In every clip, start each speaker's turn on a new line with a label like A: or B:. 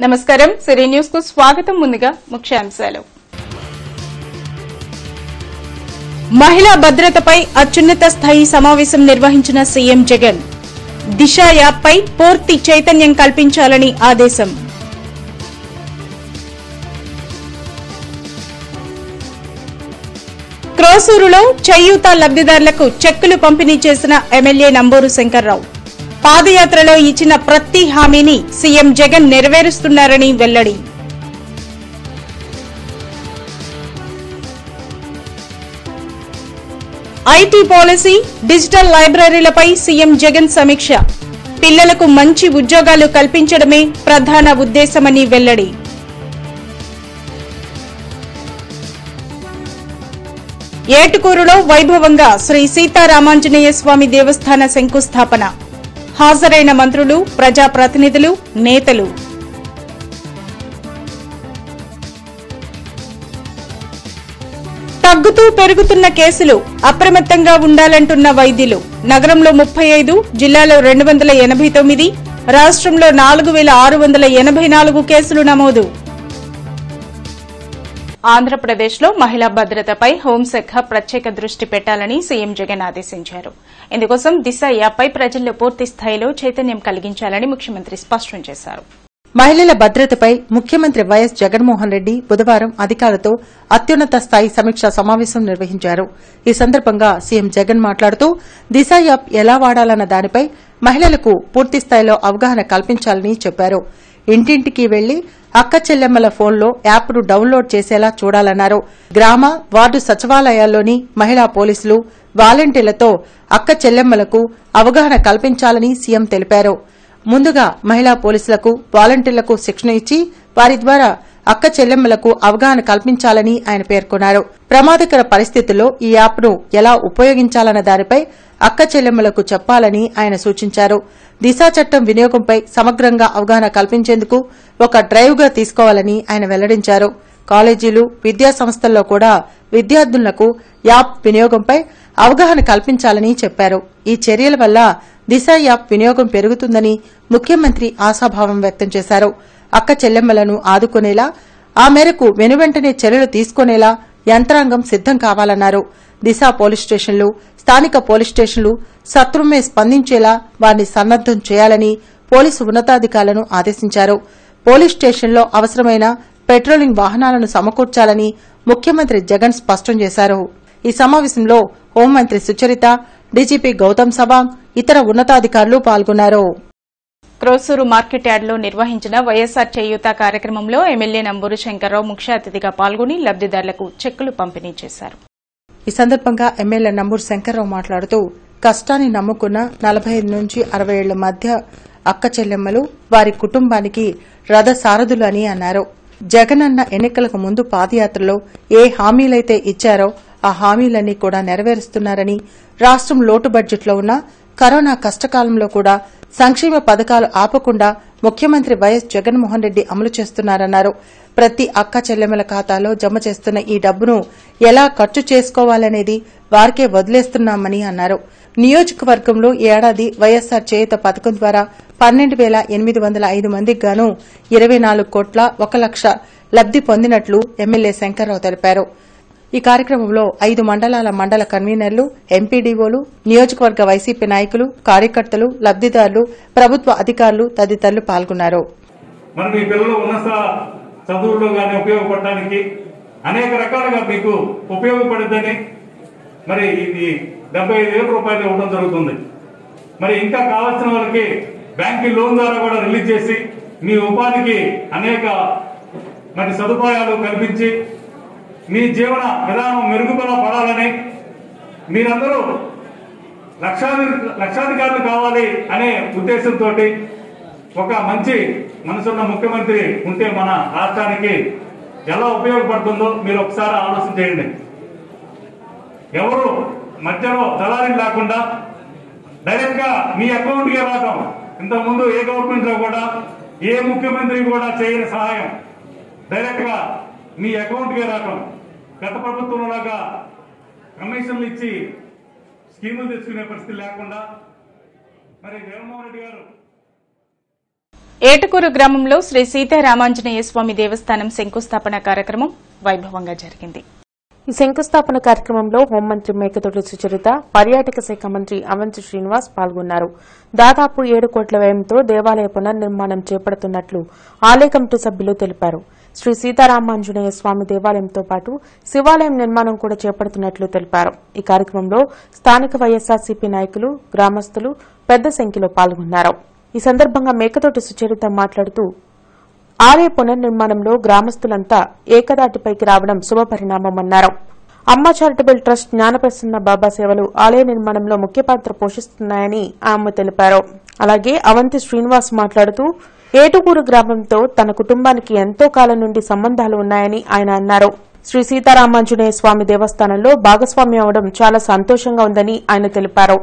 A: నమస్కారం సిరీ న్యూస్ కు స్వాగతం ముందుగా ముఖ్యాంశాలు మహిళా భద్రతపై అత్యున్నత స్థాయి సమావేశం నిర్వహించిన సీఎం జగన్ దిశ యాప్పై పూర్తి చైతన్యం కల్పించాలని ఆదేశం క్రోసూరులో చేయూత లబ్దిదారులకు చెక్కులు పంపిణీ చేసిన ఎమ్మెల్యే నంబూరు శంకర్రావు పాదయాత్రలో ఇచ్చిన ప్రతి హామీని సీఎం జగన్ నెరవేరుస్తున్నారని వెల్లడి ఐటీ పాలసీ డిజిటల్ లైబ్రరీలపై సీఎం జగన్ సమీక్ష పిల్లలకు మంచి ఉద్యోగాలు కల్పించడమే ప్రధాన ఉద్దేశమని వెల్లడి ఏటుకూరులో వైభవంగా శ్రీ సీతారామాంజనేయ స్వామి దేవస్థాన శంకుస్థాపన హాజరైన మంత్రులు ప్రజాప్రతినిధులు నేతలు తగ్గుతూ పెరుగుతున్న కేసులు అప్రమత్తంగా ఉండాలంటున్న వైద్యులు నగరంలో ముప్పై ఐదు జిల్లాలో రెండు వందల ఎనభై తొమ్మిది రాష్ట్రంలో నాలుగు వేల ఆరు వందల ఎనభై నాలుగు కేసులు నమోదు ఆంధ్రప్రదేశ్లో మహిళా భద్రతపై హోంశాఖ ప్రత్యేక దృష్టి పెట్టాలని సీఎం జగన్ ఆదేశించారు ఇందుకోసం దిశ యాప్పై ప్రజల్లో పూర్తి స్థాయిలో చైతన్యం కలిగించాలని ముఖ్యమంత్రి స్పష్టం చేశారు
B: మహిళల భద్రతపై ముఖ్యమంత్రి వైఎస్ జగన్మోహన్ రెడ్డి బుధవారం అధికారులతో అత్యున్నత స్థాయి సమీక్షా సమావేశం నిర్వహించారు ఈ సందర్భంగా సీఎం జగన్ మాట్లాడుతూ దిశ యాప్ ఎలా వాడాలన్న దానిపై మహిళలకు పూర్తి స్థాయిలో అవగాహన కల్పించాలని చెప్పారు ఇంటింటికి వెళ్లి అక్క చెల్లెమ్మల ఫోన్లో యాప్ను డౌన్లోడ్ చేసేలా చూడాలన్నారు గ్రామ వార్డు సచివాలయాల్లోని మహిళా పోలీసులు వాలంటీర్లతో అక్క చెల్లెమ్మలకు అవగాహన కల్పించాలని సీఎం తెలిపారు ముందుగా మహిళా పోలీసులకు వాలంటీర్లకు శిక్షణ ఇచ్చి వారి ద్వారా అక్క చెల్లెమ్మలకు అవగాహన కల్పించాలని ఆయన పేర్కొన్నారు ప్రమాదకర పరిస్థితుల్లో ఈ యాప్ను ఎలా ఉపయోగించాలన్న దానిపై అక్క చెల్లెమ్మలకు చెప్పాలని ఆయన సూచించారు దిశా చట్టం వినియోగంపై సమగ్రంగా అవగాహన కల్పించేందుకు ఒక డ్రైవ్గా తీసుకోవాలని ఆయన వెల్లడించారు కాలేజీలు విద్యా సంస్థల్లో కూడా విద్యార్థులకు యాప్ వినియోగంపై అవగాహన కల్పించాలని చెప్పారు ఈ చర్యల వల్ల దిశ యాప్ వినియోగం పెరుగుతుందని ముఖ్యమంత్రి ఆశాభావం వ్యక్తం చేశారు అక్క చెల్లెమ్మలను ఆదుకునేలా ఆ మేరకు వెనువెంటనే చర్యలు తీసుకునేలా యంత్రాంగం సిద్దం కావాలన్నారు దిశ పోలీస్ స్టేషన్లు స్థానిక పోలీస్ స్టేషన్లు సత్వరమే స్పందించేలా వారిని సన్నద్దం చేయాలని పోలీసు ఉన్నతాధికారులను ఆదేశించారు పోలీస్ స్టేషన్లో అవసరమైన పెట్రోలింగ్ వాహనాలను సమకూర్చాలని ముఖ్యమంత్రి జగన్ స్పష్టం చేశారు ఈ సమావేశంలో హోంమంత్రి సుచరిత డీజీపీ గౌతమ్ సవాంగ్ ఇతర ఉన్నతాధికారులు పాల్గొన్నారు
A: క్రోసూరు మార్కెట్ యార్డ్లో నిర్వహించిన వైఎస్సార్ చేయూత కార్యక్రమంలో ఎమ్మెల్యే నంబూరు శంకర్రావు ముఖ్య అతిథిగా పాల్గొని లబ్దిదారులకు చెక్కులు పంపిణీ చేశారు
B: ఈ సందర్భంగా ఎమ్మెల్యే నంబూరు శంకర్రావు మాట్లాడుతూ కష్టాన్ని నమ్ముకున్న నలభై ఐదు నుంచి అరవై ఏళ్ల మధ్య అక్క చెల్లెమ్మలు వారి కుటుంబానికి రథ సారథులు అని అన్నారు జగనన్న ఎన్నికలకు ముందు పాదయాత్రలో ఏ హామీలైతే ఇచ్చారో ఆ హామీలన్నీ కూడా నెరవేరుస్తున్నారని రాష్ట్రం లోటు బడ్జెట్లో ఉన్న కరోనా కష్టకాలంలో కూడా సంక్షేమ పథకాలు ఆపకుండా ముఖ్యమంత్రి వైఎస్ జగన్మోహన్ రెడ్డి అమలు చేస్తున్నారన్నారు ప్రతి అక్క చెల్లెమ్మల ఖాతాలో జమ చేస్తున్న ఈ డబ్బును ఎలా ఖర్చు చేసుకోవాలనేది వారికే వదిలేస్తున్నామని అన్నారు నియోజకవర్గంలో ఈ ఏడాది వైఎస్సార్ చేయుత పథకం ద్వారా పన్నెండు వేల ఎనిమిది వందల ఐదు మందికి గాను ఇరవై నాలుగు కోట్ల ఒక లక్ష లబ్ది పొందినట్లు ఎమ్మెల్యే శంకర్రావు తెలిపారు ఈ కార్యక్రమంలో ఐదు మండలాల మండల కన్వీనర్లు ఎంపీడీఓలు నియోజకవర్గ వైసీపీ నాయకులు కార్యకర్తలు లబ్దిదారులు ప్రభుత్వ అధికారులు తదితరులు పాల్గొన్నారు
C: మరి మీ పిల్లలు ఉన్నత చదువుల్లో కానీ ఉపయోగపడడానికి అనేక రకాలుగా మీకు ఉపయోగపడుద్దని మరి ఇది డెబ్బై ఐదు వేల రూపాయలు ఇవ్వడం జరుగుతుంది మరి ఇంకా కావాల్సిన వాళ్ళకి బ్యాంకు లోన్ ద్వారా కూడా రిలీజ్ చేసి మీ ఉపాధికి అనేక మరి సదుపాయాలు కల్పించి మీ జీవన విధానం మెరుగుపడ పడాలని మీరందరూ లక్షాధి లక్షాధికారులు కావాలి అనే ఉద్దేశంతో ఒక మంచి మనసున్న ముఖ్యమంత్రి ఉంటే మన రాష్ట్రానికి ఎలా ఉపయోగపడుతుందో మీరు ఒకసారి ఆలోచన చేయండి ఎవరు మధ్యలో దళారీ లేకుండా డైరెక్ట్ గా మీ అకౌంట్ కి రావటం ఇంతకుముందు ఏ గవర్నమెంట్ లో కూడా ఏ ముఖ్యమంత్రి కూడా చేయని సహాయం డైరెక్ట్ గా మీ అకౌంట్ కి రావటం గత ప్రభుత్వంలో లాగా కమిషన్లు ఇచ్చి స్కీములు తెచ్చుకునే పరిస్థితి లేకుండా మరి జగన్మోహన్ రెడ్డి గారు
A: ఏటుకూరు గ్రామంలో శ్రీ సీతారామాంజనేయ స్వామి దేవస్థానం శంకుస్థాపన కార్యక్రమం వైభవంగా జరిగింది
D: ఈ శంకుస్థాపన కార్యక్రమంలో హోంమంత్రి మేకతోటి సుచరిత పర్యాటక శాఖ మంత్రి అవంతి శ్రీనివాస్ పాల్గొన్నారు దాదాపు ఏడు కోట్ల వ్యయంతో దేవాలయ పునర్నిర్మాణం చేపడుతున్నట్లు ఆలయ కమిటీ సభ్యులు తెలిపారు శ్రీ సీతారామాంజనేయ స్వామి దేవాలయంతో పాటు శివాలయం నిర్మాణం కూడా చేపడుతున్నట్లు తెలిపారు ఈ కార్యక్రమంలో స్థానిక వైఎస్సార్సీపీ నాయకులు గ్రామస్తులు పెద్ద సంఖ్యలో పాల్గొన్నారు ఈ సందర్భంగా మేకతోటి సుచరిత మాట్లాడుతూ ఆలయ పునర్నిర్మాణంలో గ్రామస్తులంతా ఏకదాటిపైకి రావడం శుభపరిణామమన్నారు అమ్మ చారిటబుల్ ట్రస్ట్ జ్ఞానప్రసన్న బాబా సేవలు ఆలయ నిర్మాణంలో ముఖ్య పాత్ర పోషిస్తున్నాయని ఆమె తెలిపారు అలాగే అవంతి శ్రీనివాస్ మాట్లాడుతూ ఏటుకూరు గ్రామంతో తన కుటుంబానికి ఎంతో కాలం నుండి సంబంధాలు ఉన్నాయని ఆయన అన్నారు శ్రీ సీతారామాంజనేయ స్వామి దేవస్థానంలో భాగస్వామ్యం అవడం చాలా సంతోషంగా ఉందని ఆయన తెలిపారు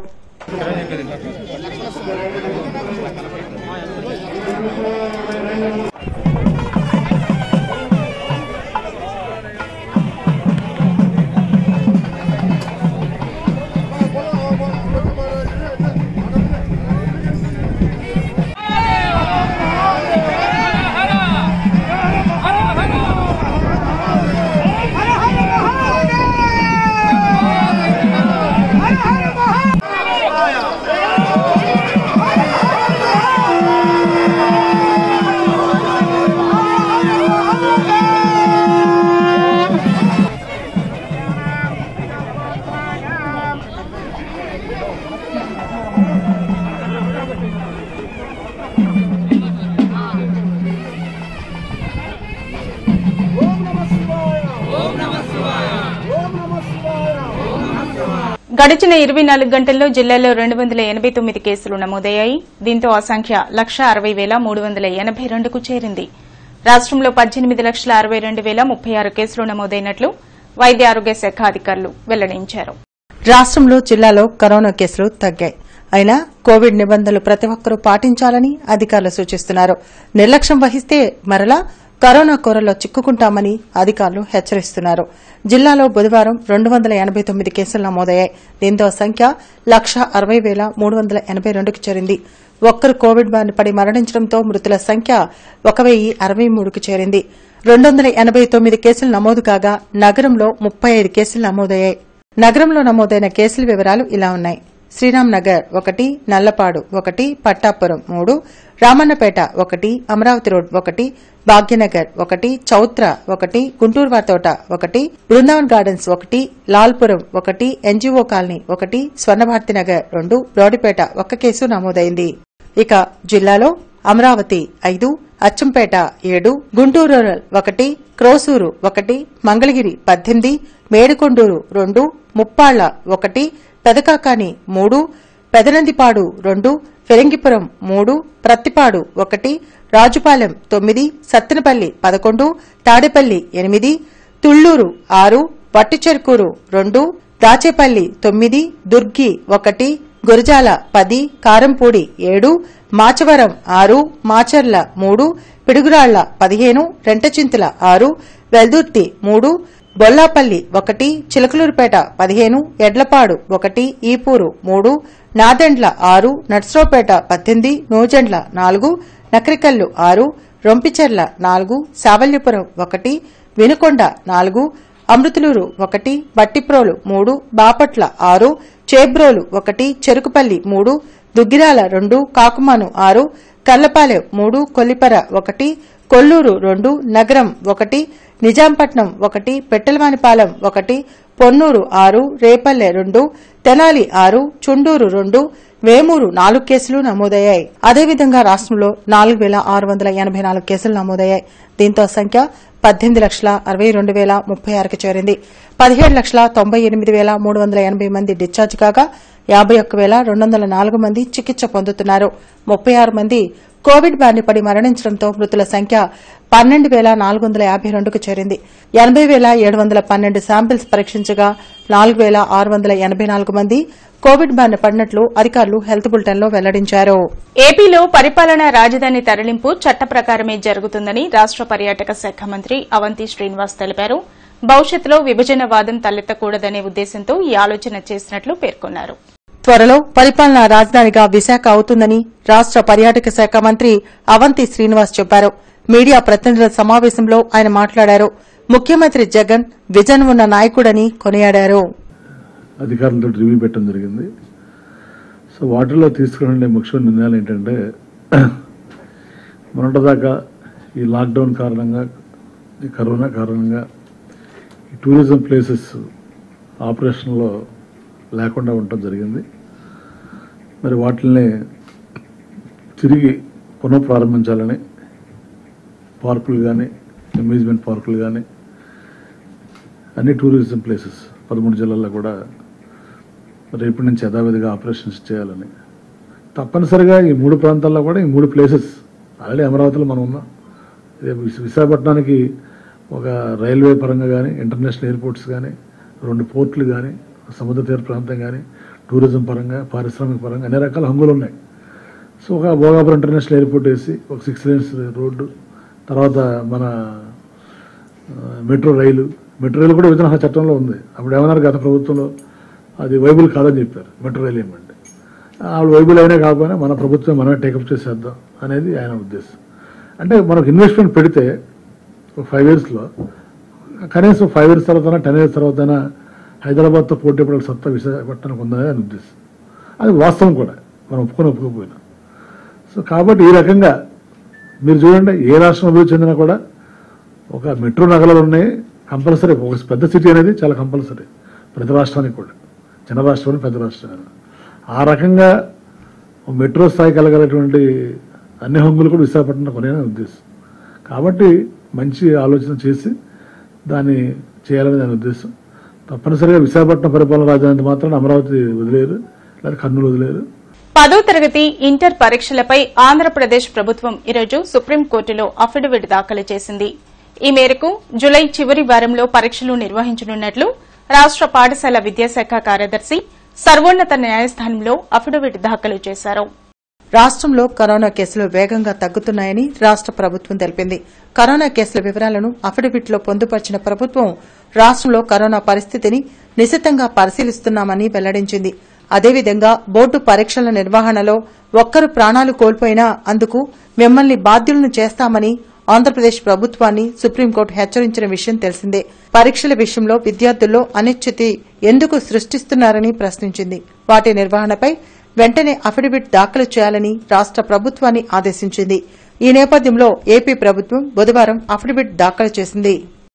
A: గడిచిన ఇరవై నాలుగు గంటల్లో జిల్లాలో రెండు వందల ఎనబై తొమ్మిది కేసులు నమోదయ్యాయి దీంతో ఆ సంఖ్య లక్ష అరవై వేల మూడు వందల ఎనబై రెండుకు చేరింది రాష్టంలో పద్దెనిమిది లక్షల అరవై రెండు వేల ముప్పై ఆరు కేసులు నమోదైనట్లు వైద్య ఆరోగ్య శాఖ అధికారులు వెల్లడించారు
B: రాష్ట్రంలో జిల్లాలో కరోనా కేసులు తగ్గాయి అయినా కోవిడ్ నిబంధనలు ప్రతి ఒక్కరూ పాటించాలని అధికారులు సూచిస్తున్నారు నిర్లక్ష్యం వహిస్తే మరలా కరోనా కోరల్లో చిక్కుకుంటామని అధికారులు హెచ్చరిస్తున్నారు జిల్లాలో బుధవారం రెండు వందల ఎనబై తొమ్మిది కేసులు నమోదయ్యాయి దీంతో ఆ సంఖ్య లక్ష అరవై వేల మూడు వందల ఎనబై రెండుకు చేరింది ఒక్కరు కోవిడ్ బారిన పడి మరణించడంతో మృతుల సంఖ్య ఒక వెయ్యి అరవై మూడుకు చేరింది రెండు వందల ఎనబై తొమ్మిది కేసులు నమోదు కాగా నగరంలో ముప్పై ఐదు కేసులు నమోదయ్యాయి నగరంలో నమోదైన కేసుల వివరాలు ఇలా ఉన్నాయి శ్రీరామ్ నగర్ ఒకటి నల్లపాడు ఒకటి పట్టాపురం మూడు రామన్నపేట ఒకటి అమరావతి రోడ్ ఒకటి భాగ్యనగర్ ఒకటి చౌత్ర ఒకటి గుంటూరు వాతోట ఒకటి బృందావన్ గార్డెన్స్ ఒకటి లాల్పురం ఒకటి ఎన్జీఓ కాలనీ ఒకటి స్వర్ణభారతి నగర్ రెండు బ్రోడిపేట ఒక్క కేసు నమోదైంది ఇక జిల్లాలో అమరావతి ఐదు అచ్చంపేట ఏడు గుంటూరు రూరల్ ఒకటి క్రోసూరు ఒకటి మంగళగిరి పద్దెనిమిది మేడికొండూరు రెండు ముప్పాళ్ల ఒకటి పెదకాకాని మూడు పెదనందిపాడు రెండు ఫిరంగిపురం మూడు ప్రత్తిపాడు ఒకటి రాజుపాలెం తొమ్మిది సత్తెనపల్లి పదకొండు తాడేపల్లి ఎనిమిది తుళ్లూరు ఆరు వట్టిచెరుకూరు రెండు దాచేపల్లి తొమ్మిది దుర్గి ఒకటి గురజాల పది కారంపూడి ఏడు మాచవరం ఆరు మాచర్ల మూడు పిడుగురాళ్ల పదిహేను రెంటచింతల ఆరు వెల్దుర్తి మూడు బొల్లాపల్లి ఒకటి చిలకలూరుపేట పదిహేను ఎడ్లపాడు ఒకటి ఈపూరు మూడు నాదెండ్ల ఆరు నర్సరావుపేట పద్దెనిమిది నూజెండ్ల నాలుగు నకరికల్లు ఆరు రొంపిచెర్ల నాలుగు సావల్యపురం ఒకటి వినుకొండ నాలుగు అమృతులూరు ఒకటి బట్టిప్రోలు మూడు బాపట్ల ఆరు చేబ్రోలు ఒకటి చెరుకుపల్లి మూడు దుగ్గిరాల రెండు కాకుమాను ఆరు కల్లపాలెం మూడు కొల్లిపర ఒకటి కొల్లూరు రెండు నగరం ఒకటి నిజాంపట్నం ఒకటి పెట్టెలవానిపాలెం ఒకటి పొన్నూరు ఆరు రేపల్లె రెండు తెనాలి ఆరు చుండూరు రెండు వేమూరు నాలుగు కేసులు నమోదయ్యాయి అదేవిధంగా రాష్ట్రంలో నాలుగు వేల ఆరు వందల ఎనబై నాలుగు కేసులు నమోదయ్యాయి దీంతో సంఖ్య పద్దెనిమిది లక్షల అరవై రెండు వేల ముప్పై ఆరుకు చేరింది పదిహేడు లక్షల తొంభై ఎనిమిది వేల మూడు వందల ఎనబై మంది డిశ్చార్జ్ కాగా యాబై ఒక్క వేల రెండు వందల నాలుగు మంది చికిత్స పొందుతున్నారు ముప్పై ఆరు మంది కోవిడ్ బారిన పడి మరణించడంతో మృతుల సంఖ్య పన్నెండు వేల నాలుగు వందల యాభై రెండుకు చేరింది ఎనబై వేల ఏడు వందల పన్నెండు శాంపిల్స్ పరీక్షించగా నాలుగు వేల ఆరు వందల ఎనబై నాలుగు మంది కోవిడ్ బారిన పడినట్లు అధికారులు హెల్త్ బులెటిన్లో వెల్లడించారు
A: ఏపీలో పరిపాలనా రాజధాని తరలింపు చట్ట ప్రకారమే జరుగుతుందని రాష్ట పర్యాటక శాఖ మంత్రి అవంతి శ్రీనివాస్ తెలిపారు భవిష్యత్తులో విభజన వాదం తలెత్తకూడదనే ఉద్దేశంతో ఈ ఆలోచన చేసినట్లు పేర్కొన్నారు
B: త్వరలో పరిపాలనా రాజధానిగా విశాఖ అవుతుందని రాష్ట పర్యాటక శాఖ మంత్రి అవంతి శ్రీనివాస్ చెప్పారు మీడియా ప్రతినిధుల సమావేశంలో ఆయన మాట్లాడారు ముఖ్యమంత్రి జగన్ విజన్ ఉన్న నాయకుడని కొనియాడారు
E: అధికారులతో రివ్యూ పెట్టడం జరిగింది సో వాటిలో తీసుకునే ముఖ్యమైన నిర్ణయాలు ఏంటంటే మొన్నటిదాకా ఈ లాక్డౌన్ కారణంగా ఈ కరోనా కారణంగా ఈ టూరిజం ప్లేసెస్ ఆపరేషన్లో లేకుండా ఉండటం జరిగింది మరి వాటిని తిరిగి పునఃప్రారంభించాలని పార్కులు కానీ అమ్యూజ్మెంట్ పార్కులు కానీ అన్ని టూరిజం ప్లేసెస్ పదమూడు జిల్లాల్లో కూడా రేపటి నుంచి యథావిధిగా ఆపరేషన్స్ చేయాలని తప్పనిసరిగా ఈ మూడు ప్రాంతాల్లో కూడా ఈ మూడు ప్లేసెస్ ఆల్రెడీ అమరావతిలో మనం ఉన్నాం ఇదే విశ- విశాఖపట్నానికి ఒక రైల్వే పరంగా కానీ ఇంటర్నేషనల్ ఎయిర్పోర్ట్స్ కానీ రెండు పోర్ట్లు కానీ సముద్ర తీర ప్రాంతం కానీ టూరిజం పరంగా పారిశ్రామిక పరంగా అన్ని రకాల హంగులు ఉన్నాయి సో ఒక భోగాపురం ఇంటర్నేషనల్ ఎయిర్పోర్ట్ వేసి ఒక సిక్స్ లేన్స్ రోడ్డు తర్వాత మన ఆ, మెట్రో రైలు మెట్రో రైలు కూడా విధాన చట్టంలో ఉంది అప్పుడు ఏమన్నారు గత ప్రభుత్వంలో అది వైబుల్ కాదని చెప్పారు మెట్రో రైలు ఏమంటే వాళ్ళు వైబుల్ అయినా కాకపోయినా మన ప్రభుత్వం మనమే టేకప్ చేసేద్దాం అనేది ఆయన ఉద్దేశం అంటే మనకు ఇన్వెస్ట్మెంట్ పెడితే ఒక ఫైవ్ ఇయర్స్లో కనీసం ఫైవ్ ఇయర్స్ తర్వాత టెన్ ఇయర్స్ తర్వాత హైదరాబాద్తో పోటీ పడే సత్తా విశాఖపట్నానికి ఉందని ఆయన ఉద్దేశం అది వాస్తవం కూడా మనం ఒప్పుకొని ఒప్పుకోకపోయినా సో కాబట్టి ఈ రకంగా మీరు చూడండి ఏ రాష్ట్రం అభివృద్ధి చెందినా కూడా ఒక మెట్రో నగరాలు ఉన్నాయి కంపల్సరీ ఒక పెద్ద సిటీ అనేది చాలా కంపల్సరీ ప్రతి రాష్ట్రానికి కూడా చిన్న రాష్ట్రం పెద్ద రాష్ట్రం ఆ రకంగా ఒక మెట్రో స్థాయి కలగలటువంటి అన్ని హంగులు కూడా విశాఖపట్నం కొనే ఉద్దేశం కాబట్టి మంచి ఆలోచన చేసి దాన్ని చేయాలని దాని ఉద్దేశం తప్పనిసరిగా విశాఖపట్నం పరిపాలన రాజధాని మాత్రం అమరావతి వదిలేరు లేదా కర్నూలు వదిలేరు
A: పదో తరగతి ఇంటర్ పరీక్షలపై ఆంధ్రప్రదేశ్ ప్రభుత్వం ఈరోజు సుప్రీంకోర్టులో అఫిడవిట్ దాఖలు చేసింది ఈ మేరకు జులై చివరి వారంలో పరీక్షలు నిర్వహించనున్నట్లు రాష్ట పాఠశాల విద్యాశాఖ కార్యదర్శి సర్వోన్నత న్యాయస్థానంలో అఫిడవిట్ దాఖలు చేశారు
B: రాష్ట్రంలో కరోనా కేసులు వేగంగా తగ్గుతున్నాయని రాష్ట ప్రభుత్వం తెలిపింది కరోనా కేసుల వివరాలను అఫిడవిట్లో పొందుపరిచిన ప్రభుత్వం రాష్ట్రంలో కరోనా పరిస్థితిని నిశితంగా పరిశీలిస్తున్నామని వెల్లడించింది అదేవిధంగా బోర్డు పరీక్షల నిర్వహణలో ఒక్కరు ప్రాణాలు కోల్పోయినా అందుకు మిమ్మల్ని బాధ్యులను చేస్తామని ఆంధ్రప్రదేశ్ ప్రభుత్వాన్ని సుప్రీంకోర్టు హెచ్చరించిన విషయం తెలిసిందే పరీక్షల విషయంలో విద్యార్థుల్లో అనిశ్చితి ఎందుకు సృష్టిస్తున్నారని ప్రశ్నించింది వాటి నిర్వహణపై వెంటనే అఫిడవిట్ దాఖలు చేయాలని రాష్ట ప్రభుత్వాన్ని ఆదేశించింది ఈ నేపథ్యంలో ఏపీ ప్రభుత్వం బుధవారం అఫిడవిట్ దాఖలు చేసింది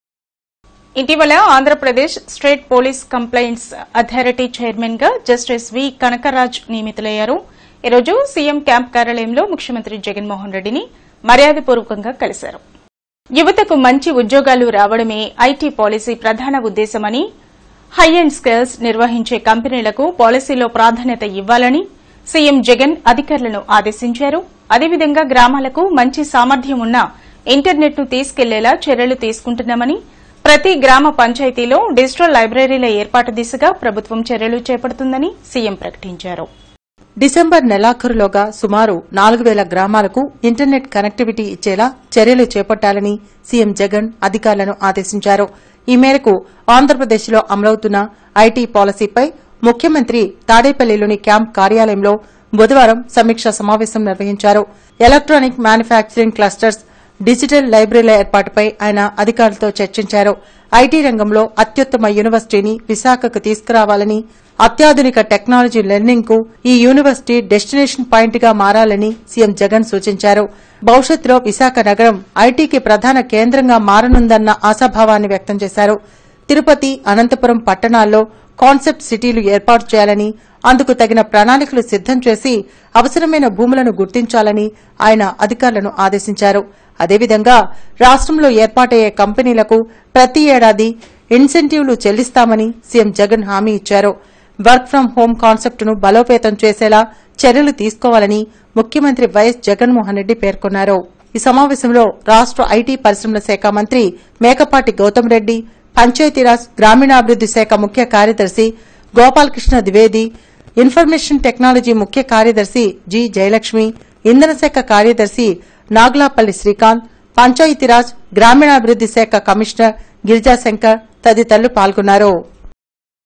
A: ఇటీవల Andhra Pradesh state police complaints authority chairman గా జస్టిస్ వి కనకరాజ్ నియమితులయ్యారు ఈరోజు సీఎం క్యాంప్ కార్యాలయంలో ముఖ్యమంత్రి జగన్మోహన్ రెడ్డిని మర్యాదపూర్వకంగా కలిశారు యువతకు మంచి ఉద్యోగాలు రావడమే ఐటీ పాలసీ ప్రధాన ఉద్దేశమని హై అండ్ స్కిల్స్ నిర్వహించే కంపెనీలకు పాలసీలో ప్రాధాన్యత ఇవ్వాలని సీఎం జగన్ అధికారులను ఆదేశించారు అదేవిధంగా గ్రామాలకు మంచి సామర్థ్యం ఉన్న ఇంటర్నెట్ ను తీసుకెళ్లేలా చర్యలు తీసుకుంటున్నామని ప్రతి గ్రామ పంచాయతీలో డిజిటల్ లైబ్రరీల ఏర్పాటు దిశగా ప్రభుత్వం చర్యలు చేపడుతుందని సీఎం ప్రకటించారు
B: డిసెంబర్ నెలాఖరులోగా సుమారు నాలుగు వేల గ్రామాలకు ఇంటర్నెట్ కనెక్టివిటీ ఇచ్చేలా చర్యలు చేపట్టాలని సీఎం జగన్ అధికారులను ఆదేశించారు ఈ మేరకు ఆంధ్రప్రదేశ్లో అమలవుతున్న ఐటీ పాలసీపై ముఖ్యమంత్రి తాడేపల్లిలోని క్యాంప్ కార్యాలయంలో బుధవారం సమీక్షా సమావేశం నిర్వహించారు ఎలక్ట్రానిక్ మ్యానుఫ్యాక్చరింగ్ క్లస్టర్స్ డిజిటల్ లైబ్రరీల ఏర్పాటుపై ఆయన అధికారులతో చర్చించారు ఐటీ రంగంలో అత్యుత్తమ యూనివర్సిటీని విశాఖకు తీసుకురావాలని అత్యాధునిక టెక్నాలజీ లెర్నింగ్ కు ఈ యూనివర్సిటీ డెస్టినేషన్ పాయింట్ గా మారాలని సీఎం జగన్ సూచించారు భవిష్యత్తులో విశాఖ నగరం ఐటీకి ప్రధాన కేంద్రంగా మారనుందన్న ఆశాభావాన్ని వ్యక్తం చేశారు తిరుపతి అనంతపురం పట్టణాల్లో కాన్సెప్ట్ సిటీలు ఏర్పాటు చేయాలని అందుకు తగిన ప్రణాళికలు సిద్దం చేసి అవసరమైన భూములను గుర్తించాలని ఆయన అధికారులను ఆదేశించారు అదేవిధంగా రాష్ట్రంలో ఏర్పాటయ్యే కంపెనీలకు ప్రతి ఏడాది ఇన్సెంటివ్లు చెల్లిస్తామని సీఎం జగన్ హామీ ఇచ్చారు వర్క్ ఫ్రం హోం కాన్సెప్టును బలోపేతం చేసేలా చర్యలు తీసుకోవాలని ముఖ్యమంత్రి వైఎస్ జగన్మోహన్ రెడ్డి పేర్కొన్నారు ఈ సమావేశంలో రాష్ట ఐటీ పరిశ్రమల శాఖ మంత్రి మేకపాటి గౌతమ్ రెడ్డి పంచాయతీరాజ్ గ్రామీణాభివృద్ది శాఖ ముఖ్య కార్యదర్శి గోపాలకృష్ణ ద్వివేది ఇన్ఫర్మేషన్ టెక్నాలజీ ముఖ్య కార్యదర్శి జి జయలక్ష్మి ఇంధన శాఖ కార్యదర్శి నాగులాపల్లి శ్రీకాంత్ పంచాయతీరాజ్ గ్రామీణాభివృద్ది శాఖ కమిషనర్ గిరిజాశంకర్ తదితరులు పాల్గొన్నారు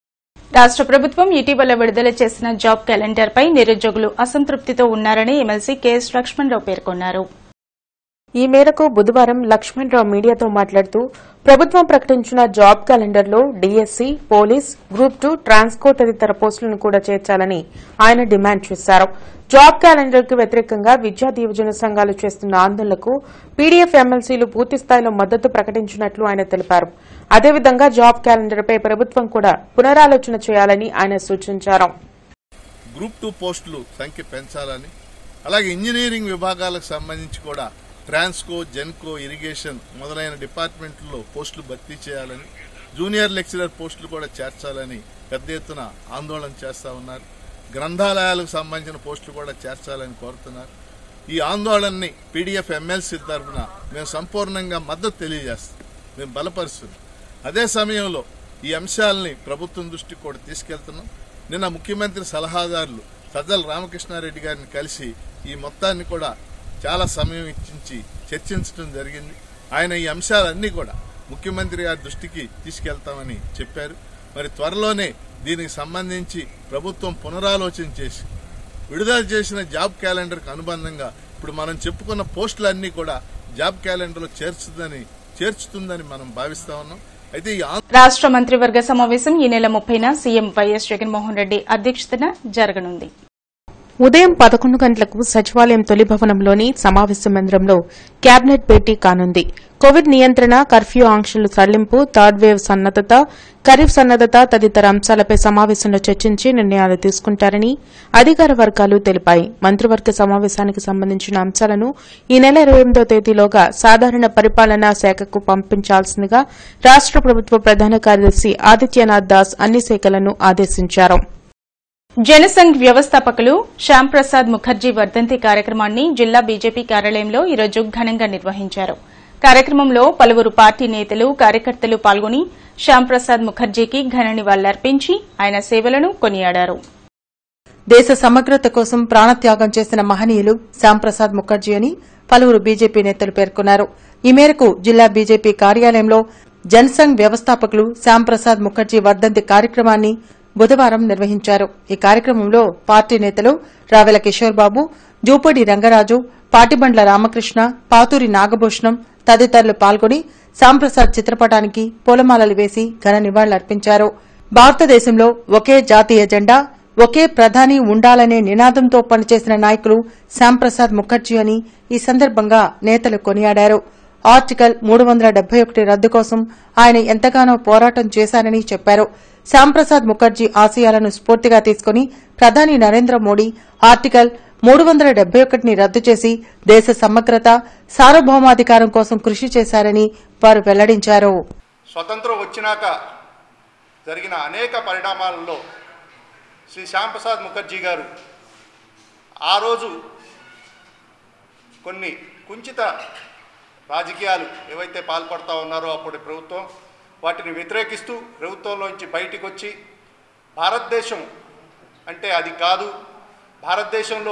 A: రాష్ట ప్రభుత్వం ఇటీవల విడుదల చేసిన జాబ్ క్యాలెండర్పై నిరుద్యోగులు అసంతృప్తితో ఉన్నారని ఎమ్మెల్సీ కెఎస్ లక్ష్మణరావు పేర్కొన్నారు
D: ఈ మేరకు బుధవారం లక్ష్మణరావు మీడియాతో మాట్లాడుతూ ప్రభుత్వం ప్రకటించిన జాబ్ క్యాలెండర్లో DSC police group two Transco తదితర పోస్టులను కూడా చేర్చాలని ఆయన డిమాండ్ చేశారు జాబ్ క్యాలెండర్ కు వ్యతిరేకంగా విద్యా యువజన సంఘాలు చేస్తున్న ఆందోళనకు పీడీఎఫ్ ఎమ్మెల్సీలు పూర్తిస్థాయిలో మద్దతు ప్రకటించినట్లు ఆయన తెలిపారు అదేవిధంగా జాబ్ క్యాలెండర్పై ప్రభుత్వం కూడా పునరాలోచన చేయాలని ఆయన సూచించారు
F: గ్రూప్ టూ పోస్టులు సంఖ్య పెంచాలని అలాగే ఇంజనీరింగ్ విభాగాలకు సంబంధించి కూడా ట్రాన్స్కో జెన్కో ఇరిగేషన్ మొదలైన డిపార్ట్మెంట్లలో పోస్టులు భర్తీ చేయాలని జూనియర్ లెక్చరర్ పోస్టులు కూడా చేర్చాలని పెద్ద ఎత్తున ఆందోళన చేస్తా ఉన్నారు గ్రంథాలయాలకు సంబంధించిన పోస్టులు కూడా చేర్చాలని కోరుతున్నారు ఈ ఆందోళనని పీడీఎఫ్ ఎమ్మెల్సీ తరఫున మేము సంపూర్ణంగా మద్దతు తెలియజేస్తాం మేము బలపరుస్తున్నాం అదే సమయంలో ఈ అంశాలని ప్రభుత్వం దృష్టికి కూడా తీసుకెళ్తున్నాం నిన్న ముఖ్యమంత్రి సలహాదారులు సజ్జల రామకృష్ణారెడ్డి గారిని కలిసి ఈ మొత్తాన్ని కూడా చాలా సమయం ఇచ్చించి చర్చించడం జరిగింది ఆయన ఈ అంశాలన్నీ కూడా ముఖ్యమంత్రి గారి దృష్టికి తీసుకెళ్తామని చెప్పారు మరి త్వరలోనే దీనికి సంబంధించి ప్రభుత్వం పునరాలోచన చేసి విడుదల చేసిన జాబ్ క్యాలెండర్కి అనుబంధంగా ఇప్పుడు మనం చెప్పుకున్న పోస్టులన్నీ కూడా జాబ్ క్యాలెండర్లో చేర్చుతుందని చేర్చుతుందని మనం భావిస్తా ఉన్నాం అయితే ఈ ఆందోళన
A: రాష్ట మంత్రివర్గ సమావేశం ఈ నెల ముప్పైన సీఎం వైఎస్ జగన్మోహన్ రెడ్డి అధ్యక్షతన జరగనుంది
D: ఉదయం పదకొండు గంటలకు సచివాలయం తొలి భవనంలోని సమావేశ మందిరంలో కేబినెట్ భేటీ కానుంది కోవిడ్ నియంత్రణ కర్ఫ్యూ ఆంక్షలు సడలింపు థర్డ్ వేవ్ సన్నద్దత ఖరీఫ్ సన్నద్దత తదితర అంశాలపై సమావేశంలో చర్చించి నిర్ణయాలు తీసుకుంటారని అధికార వర్గాలు తెలిపాయి మంత్రివర్గ సమావేశానికి సంబంధించిన అంశాలను ఈ నెల ఇరవై ఎనిమిదో తేదీలోగా సాధారణ పరిపాలనా శాఖకు పంపించాల్సిందిగా రాష్ట ప్రభుత్వ ప్రధాన కార్యదర్శి ఆదిత్యనాథ్ దాస్ అన్ని శాఖలను ఆదేశించారు
A: జనసంఘ్ వ్యవస్థాపకులు శ్యాంప్రసాద్ ముఖర్జీ వర్ధంతి కార్యక్రమాన్ని జిల్లా బీజేపీ కార్యాలయంలో ఈరోజు ఘనంగా నిర్వహించారు కార్యక్రమంలో పలువురు పార్టీ నేతలు కార్యకర్తలు పాల్గొని శ్యాంప్రసాద్ ముఖర్జీకి ఘన నివాళులర్పించి ఆయన సేవలను కొనియాడారు
B: దేశ సమగ్రత కోసం ప్రాణత్యాగం చేసిన మహనీయులు శ్యాంప్రసాద్ ముఖర్జీ అని పలువురు బీజేపీ నేతలు పేర్కొన్నారు ఈ మేరకు జిల్లా బీజేపీ కార్యాలయంలో జనసంఘ్ వ్యవస్థాపకులు శ్యాంప్రసాద్ ముఖర్జీ వర్ధంతి కార్యక్రమాన్ని బుధవారం నిర్వహించారు ఈ కార్యక్రమంలో పార్టీ నేతలు రావెల కిషోర్ బాబు జూపూడి రంగరాజు పాటిబండ్ల రామకృష్ణ పాతూరి నాగభూషణం తదితరులు పాల్గొని శ్యాంప్రసాద్ చిత్రపటానికి పూలమాలలు వేసి ఘన నివాళులర్పించారు భారతదేశంలో ఒకే జాతీయ జెండా ఒకే ప్రధాని ఉండాలనే నినాదంతో పనిచేసిన నాయకులు శ్యాంప్రసాద్ ముఖర్జీ అని ఈ సందర్భంగా నేతలు కొనియాడారు ఆర్టికల్ మూడు వందల డెబ్బై ఒకటి రద్దు కోసం ఆయన ఎంతగానో పోరాటం చేశారని చెప్పారు శ్యాంప్రసాద్ ముఖర్జీ ఆశయాలను స్ఫూర్తిగా తీసుకుని ప్రధాని నరేంద్ర మోడీ ఆర్టికల్ మూడు వందల డెబ్బై ఒకటిని రద్దు చేసి దేశ సమగ్రత సార్వభౌమాధికారం కోసం కృషి చేశారని వారు వెల్లడించారు
G: స్వతంత్రం వచ్చినాక జరిగిన అనేక పరిణామాలలో శ్రీ శ్యాంప్రసాద్ ముఖర్జీ గారు ఆ రోజు కొన్ని కుంచిత రాజకీయాలు ఏవైతే పాల్పడతా ఉన్నారో అప్పటి ప్రభుత్వం వాటిని వ్యతిరేకిస్తూ ప్రభుత్వంలోంచి బయటికి వచ్చి భారతదేశం అంటే అది కాదు భారతదేశంలో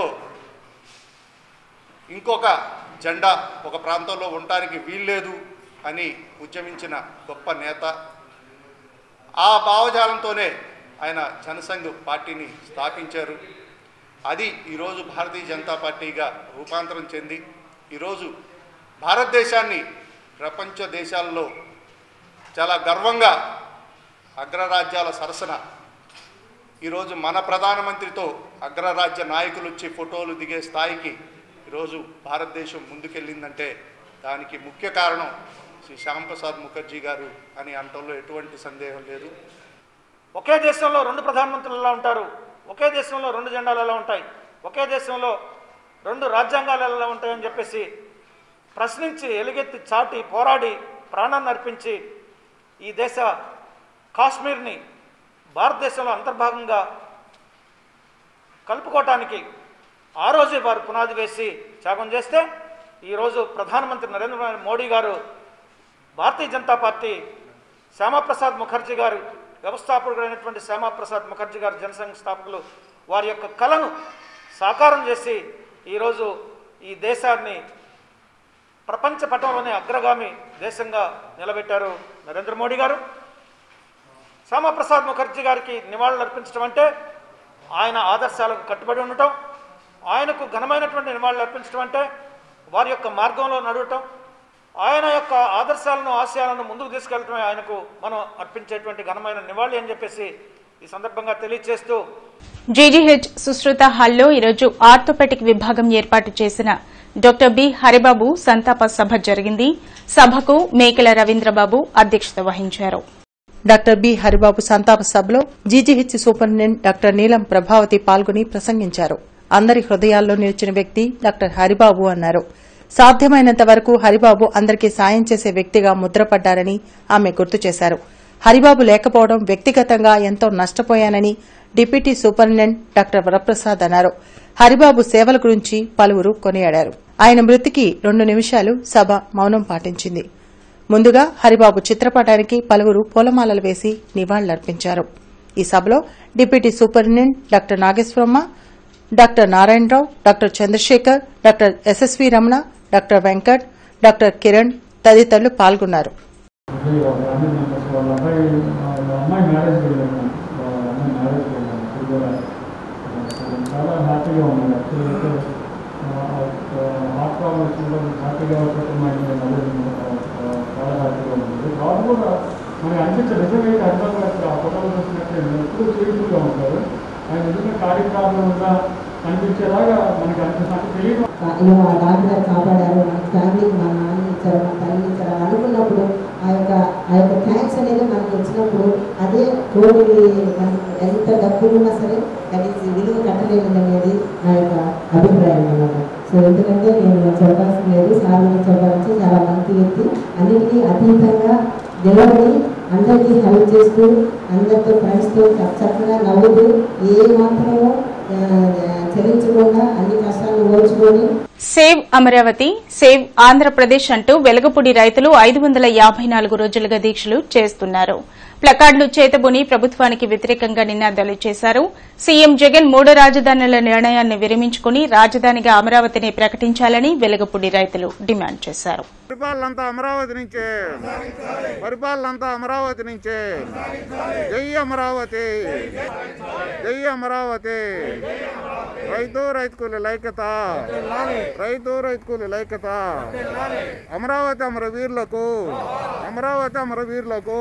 G: ఇంకొక జెండా ఒక ప్రాంతంలో ఉండటానికి వీల్లేదు అని ఉద్యమించిన గొప్ప నేత ఆ భావజాలంతోనే ఆయన జనసంఘ్ పార్టీని స్థాపించారు అది ఈరోజు భారతీయ జనతా పార్టీగా రూపాంతరం చెంది ఈరోజు భారతదేశాన్ని ప్రపంచ దేశాల్లో చాలా గర్వంగా అగ్రరాజ్యాల సరసన ఈరోజు మన ప్రధానమంత్రితో అగ్రరాజ్య నాయకులు వచ్చి ఫోటోలు దిగే స్థాయికి ఈరోజు భారతదేశం ముందుకెళ్ళిందంటే దానికి ముఖ్య కారణం శ్రీ శ్యాంప్రసాద్ ముఖర్జీ గారు అని అనటంలో ఎటువంటి సందేహం లేదు
H: ఒకే దేశంలో రెండు ప్రధానమంత్రులు ఎలా ఉంటారు ఒకే దేశంలో రెండు జెండాలు ఎలా ఉంటాయి ఒకే దేశంలో రెండు రాజ్యాంగాలు ఎలా ఉంటాయని చెప్పేసి ప్రశ్నించి ఎలుగెత్తి చాటి పోరాడి ప్రాణాన్ని అర్పించి ఈ దేశ కాశ్మీర్ని భారతదేశంలో అంతర్భాగంగా కలుపుకోవటానికి ఆ రోజే వారు పునాది వేసి త్యాగం చేస్తే ఈరోజు ప్రధానమంత్రి నరేంద్ర మోడీ గారు భారతీయ జనతా పార్టీ శ్యామాప్రసాద్ ముఖర్జీ గారు వ్యవస్థాపకుడైనటువంటి శ్యామాప్రసాద్ ముఖర్జీ గారు జనసంఘ స్థాపకులు వారి యొక్క కళను సాకారం చేసి ఈరోజు ఈ దేశాన్ని ప్రపంచ పటంలోనే అగ్రగామి దేశంగా నిలబెట్టారు నరేంద్ర మోడీ గారు శ్యామప్రసాద్ ముఖర్జీ గారికి నివాళులు అర్పించడం అంటే ఆయన ఆదర్శాలకు కట్టుబడి ఉండటం ఆయనకు ఘనమైనటువంటి నివాళులు అర్పించడం అంటే వారి యొక్క మార్గంలో నడవటం ఆయన యొక్క ఆదర్శాలను ఆశయాలను ముందుకు తీసుకెళ్ళటమే ఆయనకు మనం అర్పించేటువంటి ఘనమైన నివాళి అని చెప్పేసి ఈ సందర్భంగా తెలియజేస్తూ
A: జీజీహెచ్ సుశ్రుత హాల్లో ఈరోజు ఆర్థోపెటిక్ విభాగం ఏర్పాటు చేసిన డాక్టర్ బి హరిబాబు సంతాప సభ జరిగింది సభకు మేకల రవీంద్రబాబు అధ్యక్షత వహించారు
B: డాక్టర్ బి హరిబాబు సంతాప సభలో జీజీహెచ్ సూపరింటెండెంట్ డాక్టర్ నీలం ప్రభావతి పాల్గొని ప్రసంగించారు అందరి హృదయాల్లో నిలిచిన వ్యక్తి డాక్టర్ హరిబాబు అన్నారు సాధ్యమైనంత వరకు హరిబాబు అందరికీ సాయం చేసే వ్యక్తిగా ముద్రపడ్డారని ఆమె గుర్తు చేశారు హరిబాబు లేకపోవడం వ్యక్తిగతంగా ఎంతో నష్టపోయానని డిప్యూటీ సూపరింటెండెంట్ డాక్టర్ వరప్రసాద్ అన్నారు హరిబాబు సేవల గురించి పలువురు కొనియాడారు ఆయన మృతికి రెండు నిమిషాలు సభ మౌనం పాటించింది ముందుగా హరిబాబు చిత్రపటానికి పలువురు పూలమాలలు వేసి నివాళులర్పించారు ఈ సభలో deputy superintendent doctor Nageswaramma doctor Narayana Rao doctor Chandrasekhar doctor S S V Ramana doctor Venkat doctor Kiran తదితరులు పాల్గొన్నారు
I: అంటే ఒక ఫ్యామిలీ మెంబర్స్ వాళ్ళ అబ్బాయి వాళ్ళ అమ్మాయి మ్యారేజ్ వెళ్ళాను వాళ్ళ అమ్మాయి మ్యారేజ్ వెళ్ళాను ఇప్పుడు కూడా ఆ, చాలా హ్యాపీగా ఉన్నాను యాక్చువల్లీ అయితే హార్ట్ ప్రాబ్లమ్ వచ్చినప్పుడు హ్యాపీగా కుటుంబాన్ని మళ్ళీ ఆ, చాలా హ్యాపీగా ఉంది వాళ్ళు కూడా మనకి అనిపించే నిజంగా అయితే అర్థం కాదు ఆ ఫోటోలు చూసినట్టే ఎప్పుడు చేరుకుగా ఉంటారు ఆయన నిజంగా కార్య ప్రాబ్లం ఉన్నా అనిపించేలాగా మనకి అనిపిస్తుంది తెలియదు
J: ఇలా మా డాక్టర్ గారు కాపాడారు మా ఫ్యామిలీకి మా నాన్న ఇచ్చారు మా తల్లి ఇచ్చారు అనుకున్నప్పుడు ఆ యొక్క ఆ యొక్క థ్యాంక్స్ అనేది మనకు వచ్చినప్పుడు అదే కోటి మనకు ఎంత డబ్బులు ఉన్నా సరే దానికి విలువ కట్టలేదు అనేది నా యొక్క అభిప్రాయం అన్నమాట సో ఎందుకంటే నేను చెప్పాల్సిన లేదు సార్ గురించి చెప్పాలంటే చాలా మంచి వ్యక్తి అన్నిటికీ అతీతంగా నిలబడి అందరికీ హెల్ప్ చేస్తూ అందరితో ఫ్రెండ్స్తో చక్కగా నవ్వుతూ ఏ మాత్రమూ ఆ, చెల్లించకుండా అన్ని కష్టాలను ఓర్చుకొని
A: సేవ్ అమరావతి సేవ్ ఆంధ్రప్రదేశ్ అంటూ వెలగపూడి రైతులు ఐదు వందల యాభై నాలుగు రోజులుగా దీక్షలు చేస్తున్నారు ప్లకార్డులు చేతబుని ప్రభుత్వానికి వ్యతిరేకంగా నినాదాలు చేశారు సీఎం జగన్ మూడు రాజధానుల నిర్ణయాన్ని విరమించుకుని రాజధానిగా అమరావతిని ప్రకటించాలని వెలగపూడి రైతులు డిమాండ్ చేశారు
K: పరిపాలనంతా అమరావతి నుంచే పరిపాలనంతా అమరావతి నుంచే జై అమరావతి జై అమరావతి రైతు రైతు కూలి లైక్యత రైతు రైతు కూలి లైక్యత అమరావతి అమరవీరులకు అమరావతి అమరవీరులకు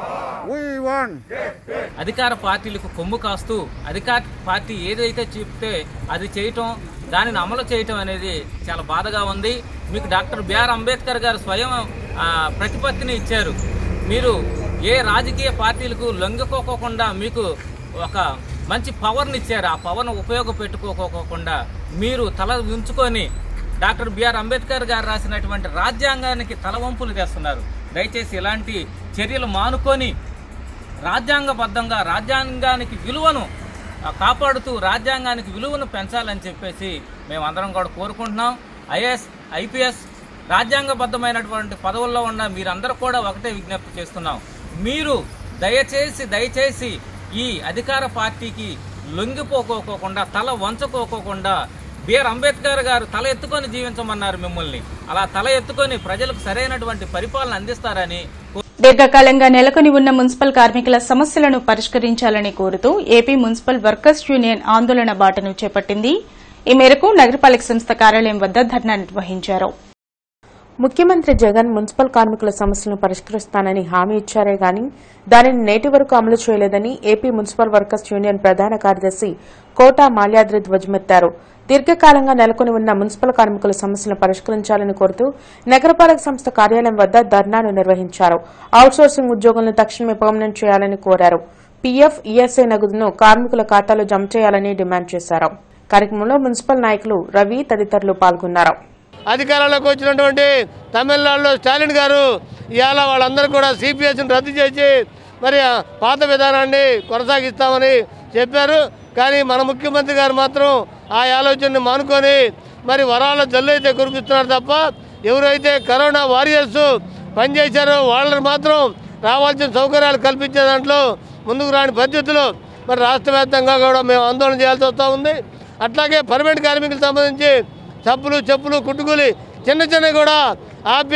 K: వీ వాంట్
L: అధికార పార్టీలకు కొమ్ము కాస్తూ అధికార పార్టీ ఏదైతే చెప్తే అది చేయటం దానిని అమలు చేయటం అనేది చాలా బాధగా ఉంది మీకు డాక్టర్ బిఆర్ అంబేద్కర్ గారు స్వయం ఆ, ప్రతిపత్తిని ఇచ్చారు మీరు ఏ రాజకీయ పార్టీలకు లొంగిపోకోకుండా మీకు ఒక మంచి పవర్ని ఇచ్చారు ఆ పవర్ను ఉపయోగపెట్టుకోకోకుండా మీరు తల ఉంచుకొని డాక్టర్ బిఆర్ అంబేద్కర్ గారు రాసినటువంటి రాజ్యాంగానికి తలవంపులు తెస్తున్నారు దయచేసి ఇలాంటి చర్యలు మానుకొని రాజ్యాంగబద్ధంగా రాజ్యాంగానికి విలువను ఆ, కాపాడుతూ రాజ్యాంగానికి విలువను పెంచాలని చెప్పేసి మేమందరం కూడా కోరుకుంటున్నాం ఐఏఎస్ ఐపీఎస్ రాజ్యాంగబద్ధమైనటువంటి పదవుల్లో ఉన్న మీరందరూ కూడా ఒకటే విజ్ఞప్తి చేస్తున్నాం మీరు దయచేసి దయచేసి ఈ అధికార పార్టీకి లొంగిపోకోకోకుండా తల వంచుకోకోకుండా బిఆర్ అంబేద్కర్ గారు తల ఎత్తుకొని జీవించమన్నారు మిమ్మల్ని అలా తల ఎత్తుకొని ప్రజలకు సరైనటువంటి పరిపాలన అందిస్తారని
A: దీర్ఘకాలంగా నెలకొని ఉన్న మున్సిపల్ కార్మికుల సమస్యలను పరిష్కరించాలని కోరుతూ ఏపీ మున్సిపల్ వర్కర్స్ యూనియన్ ఆందోళన బాటను చేపట్టింది ఈ మేరకు నగరపాలక సంస్థ కార్యాలయం వద్ద ధర్నా నిర్వహించారు
D: ముఖ్యమంత్రి జగన్ మున్సిపల్ కార్మికుల సమస్యలను పరిష్కరిస్తానని హామీ ఇచ్చారే గాని దానిని నేటి వరకు అమలు చేయలేదని ఏపీ మున్సిపల్ వర్కర్స్ యూనియన్ ప్రధాన కార్యదర్శి కోటా మాల్యాద్రి ధ్వజమెత్తారు దీర్ఘకాలంగా నెలకొని ఉన్న మున్సిపల్ కార్మికుల సమస్యలను పరిష్కరించాలని కోరుతూ నగరపాలక సంస్థ కార్యాలయం వద్ద ధర్నాను నిర్వహించారు అవుట్సోర్సింగ్ ఉద్యోగులను తక్షణమే పర్మనెంట్ చేయాలని కోరారు పీఎఫ్ ఈఎస్ఐ నగదును కార్మికుల ఖాతాలో జమ చేయాలని డిమాండ్ చేశారు కార్యక్రమంలో మున్సిపల్ నాయకులు రవి తదితరులు పాల్గొన్నారు
M: అధికారంలోకి వచ్చినటువంటి తమిళనాడులో స్టాలిన్ గారు ఇవాళ వాళ్ళందరూ కూడా సిపిఎస్ని రద్దు చేసి మరి ఆ పాత విధానాన్ని కొనసాగిస్తామని చెప్పారు కానీ మన ముఖ్యమంత్రి గారు మాత్రం ఆ ఆలోచనని మానుకొని మరి వరాల జల్లైతే కురిపిస్తున్నారు తప్ప ఎవరైతే కరోనా వారియర్స్ పనిచేశారో వాళ్ళని మాత్రం రావాల్సిన సౌకర్యాలు కల్పించే దాంట్లో ముందుకు రాని పద్ధతిలో మరి రాష్ట్ర వ్యాప్తంగా కూడా మేము ఆందోళన చేయాల్సి వస్తూ ఉంది అట్లాగే పర్మనెంట్ కార్మికులకు సంబంధించి చప్పులు చెప్పులు కుట్టుకూలి చిన్న చిన్నవి కూడా ఆపి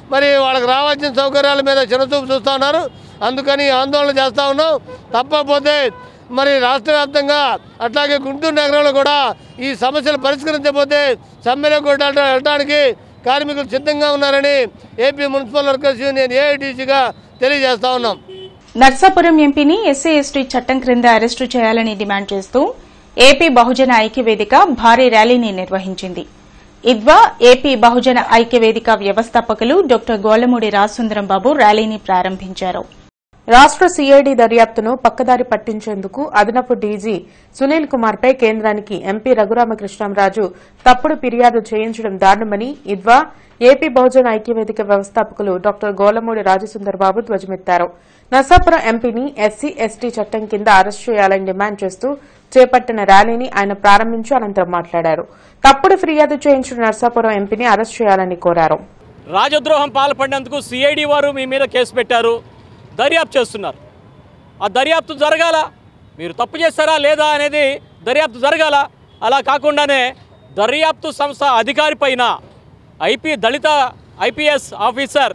M: మరి వాళ్ళకి రావాల్సిన సౌకర్యాల మీద చిన్నచూపు చూస్తూ ఉన్నారు అందుకని ఆందోళన చేస్తూ ఉన్నాం తప్పకపోతే మరి రాష్ట్ర వ్యాప్తంగా అట్లాగే గుంటూరు నగరంలో కూడా ఈ సమస్యలు పరిష్కరించకపోతే సమ్మెలో కూడా వెళ్ళడానికి కార్మికులు సిద్ధంగా ఉన్నారని ఏపీ మున్సిపల్ వర్కర్స్ యూనియన్ ఏఐటీసీగా తెలియజేస్తా ఉన్నాం
A: నర్సాపురం ఎంపీని ఎస్సీ ఎస్టీ చట్టం క్రింద అరెస్టు చేయాలని డిమాండ్ చేస్తూ ఏపీ బహుజన ఐక్యవేదిక భారీ ర్యాలీని నిర్వహించింది ఇద్వా ఏపీ బహుజన ఐక్యవేదిక వ్యవస్థాపకులు డాక్టర్ గోలమూడి రాసుందరం బాబు ర్యాలీని ప్రారంభించారు
D: రాష్ట్ర సీఐడి దర్యాప్తును పక్కదారి పట్టించేందుకు అదనపు డీజీ సునీల్ కుమార్ పై కేంద్రానికి ఎంపీ రఘురామకృష్ణంరాజు తప్పుడు ఫిర్యాదు చేయించడం దారుణమని ఇద్వా ఏపీ బహుజన ఐక్యవేదిక వ్యవస్థాపకులు డాక్టర్ గోలమూడి రాజసుందర్బాబు ధ్వజమెత్తారు నర్సాపురం ఎంపీని ఎస్సీ ఎస్టీ చట్టం కింద అరెస్టు చేయాలని డిమాండ్ చేస్తూ చేపట్టిన ర్యాలీని ఆయన ప్రారంభించి అనంతరం మాట్లాడారు తప్పుడు ఫిర్యాదు చేయించిన నర్సాపురం ఎంపీని అరెస్టు చేయాలని కోరారు
N: రాజద్రోహం పాల్పడినందుకు సిఐడి వారు మీ మీద కేసు పెట్టారు దర్యాప్తు చేస్తున్నారు ఆ దర్యాప్తు జరగాల మీరు తప్పు చేస్తారా లేదా అనేది దర్యాప్తు జరగాల అలా కాకుండానే దర్యాప్తు సంస్థ అధికారి పైన ఐపీ దళిత ఐపీఎస్ ఆఫీసర్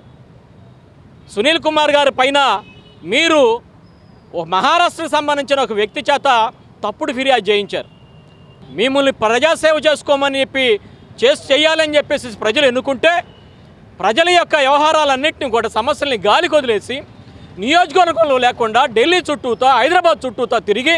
N: సునీల్ కుమార్ గారి పైన మీరు ఒక మహారాష్ట్రకు సంబంధించిన ఒక వ్యక్తి చేత తప్పుడు ఫిర్యాదు చేయించారు మిమ్మల్ని ప్రజాసేవ చేసుకోమని చెప్పి చేసి చేయాలని చెప్పేసి ప్రజలు ఎన్నుకుంటే ప్రజల యొక్క వ్యవహారాలన్నింటినీ కూడా సమస్యల్ని గాలికి వదిలేసి నియోజకవర్గంలో లేకుండా ఢిల్లీ చుట్టూతా హైదరాబాద్ చుట్టూతా తిరిగి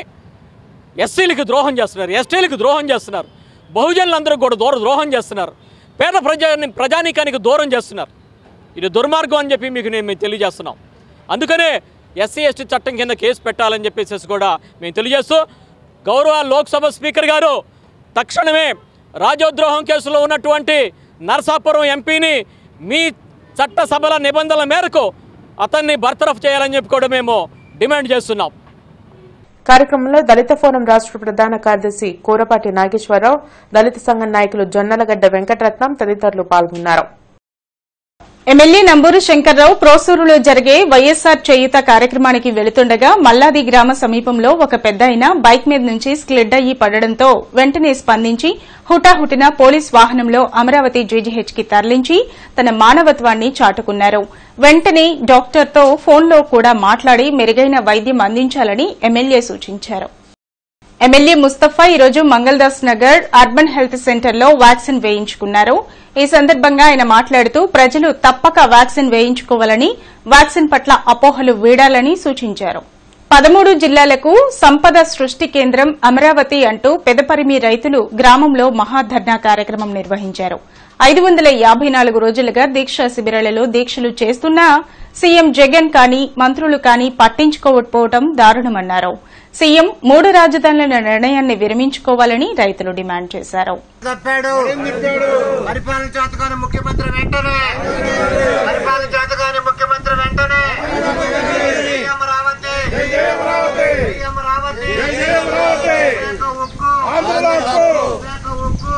N: ఎస్సీలకి ద్రోహం చేస్తున్నారు ఎస్టీలకు ద్రోహం చేస్తున్నారు బహుజనులందరూ కూడా దూర ద్రోహం చేస్తున్నారు పేద ప్రజా ప్రజానీకానికి దూరం చేస్తున్నారు ఇది దుర్మార్గం అని చెప్పి మీకు నేను మేము తెలియజేస్తున్నాం అందుకనే ఎస్సీ ఎస్టీ చట్టం కింద కేసు పెట్టాలని చెప్పేసి కూడా మేము తెలియజేస్తూ గౌరవ లోక్సభ స్పీకర్ గారు తక్షణమే రాజోద్రోహం కేసులో ఉన్నటువంటి నర్సాపురం ఎంపీని మీ చట్టసభల నిబంధనల మేరకు అతన్ని బర్తరఫ్ చేయాలని చెప్పి కూడా మేము డిమాండ్ చేస్తున్నాం
D: కార్యక్రమంలో దళిత ఫోరం రాష్ట్ర ప్రధాన కార్యదర్శి కూరపాటి నాగేశ్వరరావు దళిత సంఘం నాయకులు జొన్నలగడ్డ వెంకటరత్నం తదితరులు పాల్గొన్నారు
A: ఎమ్మెల్యే నంబూరు శంకర్రావు ప్రోసూరులో జరిగే వైఎస్సార్ చేయుత కార్యక్రమానికి వెళుతుండగా మల్లాది గ్రామ సమీపంలో ఒక పెద్దాయన బైక్ మీద నుంచి స్కిడ్ అయ్యి పడడంతో వెంటనే స్పందించి హుటాహుటిన పోలీస్ వాహనంలో అమరావతి జీజీహెచ్కి తరలించి తన మానవత్వాన్ని చాటుకున్నారు వెంటనే డాక్టర్తో ఫోన్లో కూడా మాట్లాడి మెరుగైన వైద్యం అందించాలని ఎమ్మెల్యే సూచించారు ఎమ్మెల్యే ముస్తఫా ఈరోజు మంగళదాస్ నగర్ అర్బన్ హెల్త్ సెంటర్లో వ్యాక్సిన్ వేయించుకున్నారు ఈ సందర్భంగా ఆయన మాట్లాడుతూ ప్రజలు తప్పక వ్యాక్సిన్ వేయించుకోవాలని వ్యాక్సిన్ పట్ల అపోహలు వీడాలని సూచించారు పదమూడు జిల్లాలకు సంపద సృష్టి కేంద్రం అమరావతి అంటూ పెదపరిమి రైతులు గ్రామంలో మహాధర్నా కార్యక్రమం నిర్వహించారు ఐదు వందల యాభై నాలుగు రోజులుగా దీక్షా శిబిరాలలో దీక్షలు చేస్తున్నా సీఎం జగన్ కానీ మంత్రులు కానీ పట్టించుకోకపోవడం దారుణమన్నారు సీఎం మూడు రాజధానుల నిర్ణయాన్ని విరమించుకోవాలని రైతులు డిమాండ్ చేశారు
O: చెప్పాడు పరిపాలన చేతగానే ముఖ్యమంత్రి వెంటనే పరిపాలన చేతగానే ముఖ్యమంత్రి వెంటనే జై అమరావతి జై అమరావతి విశాఖ ఉక్కు విశాఖ ఉక్కు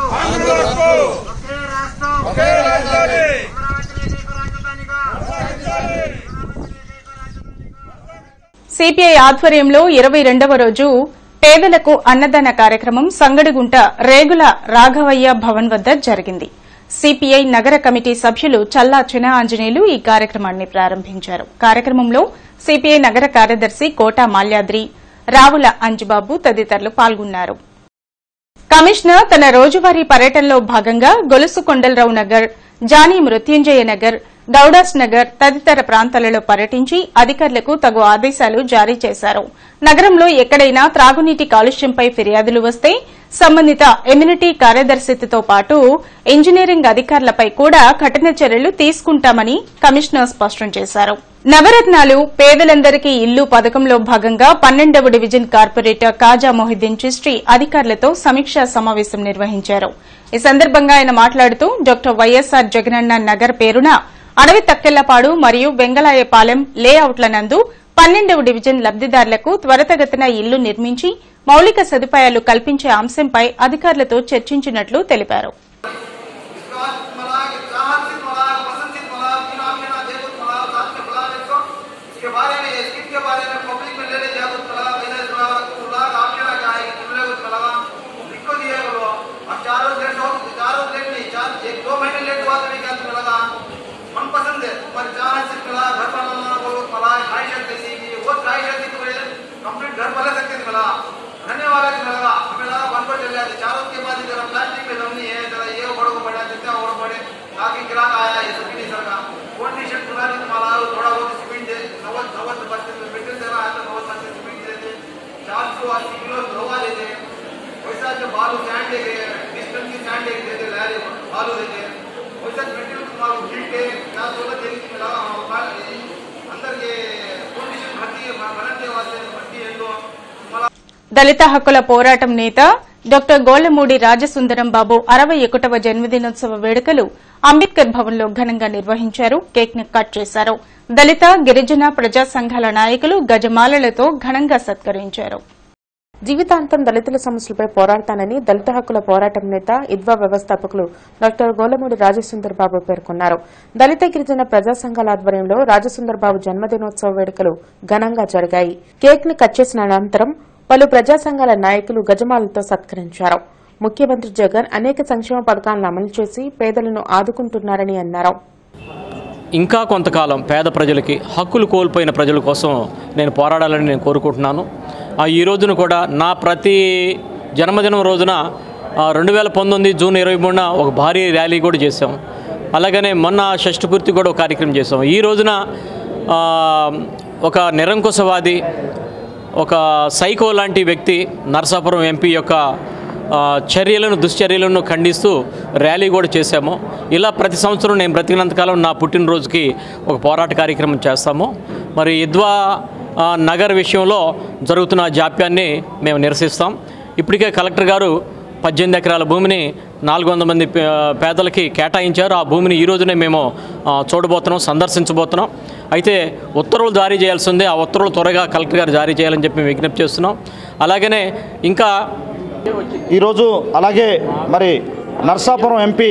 O: ఒకే రాష్ట్రం అమరావతిని ఏకైక రాజధానిగా
A: సిపిఐ ఆధ్వర్యంలో ఇరవై రెండవ రోజు పేదలకు అన్నదాన కార్యక్రమం సంగడిగుంట రేగుల రాఘవయ్య భవన్ వద్ద జరిగింది సిపిఐ నగర కమిటీ సభ్యులు చల్లా చిన ఆంజనేయులు ఈ కార్యక్రమాన్ని ప్రారంభించారు కార్యక్రమంలో సిపిఐ నగర కార్యదర్శి కోటా మాల్యాద్రి రావుల అంజుబాబు తదితరులు పాల్గొన్నారు కమిషనర్ తన రోజువారీ పర్యటనలో భాగంగా గొలుసు కొండలరావు నగర్ జానీ మృత్యుంజయ నగర్ గౌడాస్ నగర్ తదితర ప్రాంతాలలో పర్యటించి అధికారులకు తగు ఆదేశాలు జారీ చేశారు నగరంలో ఎక్కడైనా త్రాగునీటి కాలుష్యంపై ఫిర్యాదులు వస్తే సంబంధిత ఎమ్యూనిటీ కార్యదర్శితో పాటు ఇంజనీరింగ్ అధికారులపై కూడా కఠిన చర్యలు తీసుకుంటామని కమిషనర్ స్పష్టం చేశారు నవరత్నాలు పేదలందరికీ ఇల్లు పథకంలో భాగంగా పన్నెండవ డివిజన్ కార్పొరేటర్ కాజా మొహిద్దీన్ చిస్ట్రీ అధికారులతో సమీక్షా సమావేశం నిర్వహించారు ఈ సందర్భంగా ఆయన మాట్లాడుతూ డాక్టర్ వైఎస్సార్ జగనన్న నగర్ పేరున అడవి తక్కెళ్లపాడు మరియు వెంగళాయపాలెం లేఅవుట్ల నందు పన్నెండవ డివిజన్ లబ్దిదారులకు త్వరితగతిన ఇల్లు నిర్మించి మౌలిక సదుపాయాలు కల్పించే అంశంపై అధికారులతో చర్చించినట్లు తెలిపారు
O: इसके बारे में स्कीम के बारे में पब्लिक में लेने जागरूक करा बिजनेस खुला आपके ना क्या है तुमने कुछ लगा इसको दिया बोलो अब चार रोज लेट हो चार रोज लेट नहीं चार एक दो महीने लेट हुआ तो भी क्या तुम्हें लगा मन पसंद है का आया ये सभी नहीं सरका कंडीशन पूरा नहीं तुम्हारा थोड़ा बहुत सीमेंट दे नवद नवद परसेंट मटेरियल देना है तो नवद परसेंट सीमेंट दे दे चार सौ अस्सी किलो लोहा दे दे वैसा जो बालू सैंड दे दे डिस्टेंस की सैंड दे दे लहरे बालू दे दे वैसा मटेरियल तुम्हारा हीट है क्या सोलह तेरी मिला अंदर ये कंडीशन भर्ती बनने वास्ते भर्ती है तो तुम्हारा
A: దళిత హక్కుల పోరాటం నేత డాక్టర్ గోళ్లమూడి రాజసుందరం బాబు అరవై ఒకటవ జన్మదినోత్సవ వేడుకలు అంబేద్కర్ భవన్లో ఘనంగా నిర్వహించారు కేక్ ను కట్ చేశారు దళిత గిరిజన ప్రజా సంఘాల నాయకులు గజమాలలతో ఘనంగా సత్కరించారు
D: జీవితాంతం దళితుల సమస్యలపై పోరాడతానని దళిత హక్కుల పోరాటం నేత ఇద్వా వ్యవస్థాపకులు డాక్టర్ గోలమూడి రాజసుందర్ బాబు పేర్కొన్నారు దళిత గిరిజన ప్రజా సంఘాల ఆధ్వర్యంలో రాజసుందర్ బాబు జన్మదినోత్సవ వేడుకలు ఘనంగా జరిగాయి కేక్ ను కట్ చేసిన అనంతరం పలు ప్రజా సంఘాల నాయకులు గజమాలతో సత్కరించారు ముఖ్యమంత్రి జగన్ అనేక సంక్షేమ పథకాలను అమలు చేసి పేదలను ఆదుకుంటున్నారని అన్నారు
N: ఇంకా కొంతకాలం పేద ప్రజలకి హక్కులు కోల్పోయిన ప్రజల కోసం నేను పోరాడాలని నేను కోరుకుంటున్నాను ఆ ఈ రోజున కూడా నా ప్రతి జన్మదినం రోజున రెండు వేల పంతొమ్మిది జూన్ ఇరవై మూడున ఒక భారీ ర్యాలీ కూడా చేసాం అలాగనే మొన్న షష్ఠి పూర్తి కూడా ఒక కార్యక్రమం చేసాం ఈ రోజున ఆ, ఒక నిరంకుశవాది ఒక సైకో లాంటి వ్యక్తి నరసాపురం ఎంపీ యొక్క ఆ, చర్యలను దుశ్చర్యలను ఖండిస్తూ ర్యాలీ కూడా చేశాము ఇలా ప్రతి సంవత్సరం నేను బ్రతికినంతకాలం నా పుట్టినరోజుకి ఒక పోరాట కార్యక్రమం చేస్తాము మరి ఇద్వా ఆ, నగర్ విషయంలో జరుగుతున్న జాప్యాన్ని మేము నిరసిస్తాం ఇప్పటికే కలెక్టర్ గారు పద్దెనిమిది ఎకరాల భూమిని నాలుగు వందల మంది పే- పేదలకి కేటాయించారు ఆ భూమిని ఈ రోజునే మేము ఆ, చూడబోతున్నాం సందర్శించబోతున్నాం అయితే ఉత్తర్వులు జారీ చేయాల్సి ఉంది ఆ ఉత్తర్వులు త్వరగా కలెక్టర్ గారు జారీ చేయాలని చెప్పి మేము విజ్ఞప్తి చేస్తున్నాం అలాగనే ఇంకా
P: ఈరోజు అలాగే మరి నర్సాపురం ఎంపీ